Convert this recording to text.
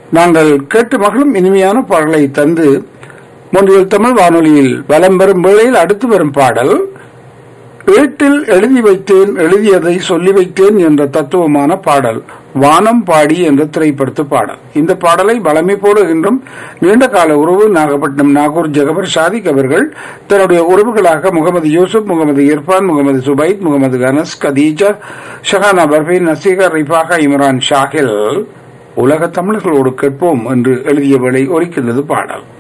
நாங்கள் கேட்டு மகளும் இனிமையான பாடலை தந்து முன்றில் தமிழ் வானொலியில் வலம் வரும் வேளையில் அடுத்து வரும் பாடல் ஏட்டில் எழுதி வைத்தேன் எழுதியதை சொல்லி வைத்தேன் என்ற தத்துவமான பாடல் வானம் பாடி என்ற திரைப்படத்து பாடல் இந்த பாடலை வளமை போடுகின்றும் நீண்ட கால உறவு நாகப்பட்டினம் நாகூர் ஜெகபர் ஷாதிக் அவர்கள் தன்னுடைய உறவுகளாக முகமது யூசுப் முகமது இர்பான் முகமது சுபைத் முகமது அனஸ் கதீஜா ஷஹானா பர்ஃபீன் நசீகர் ரிஃபாகா இம்ரான் ஷாகில் உலக தமிழர்களோடு கேட்போம் என்று எழுதியவளை ஒலிக்கின்றது பாடல்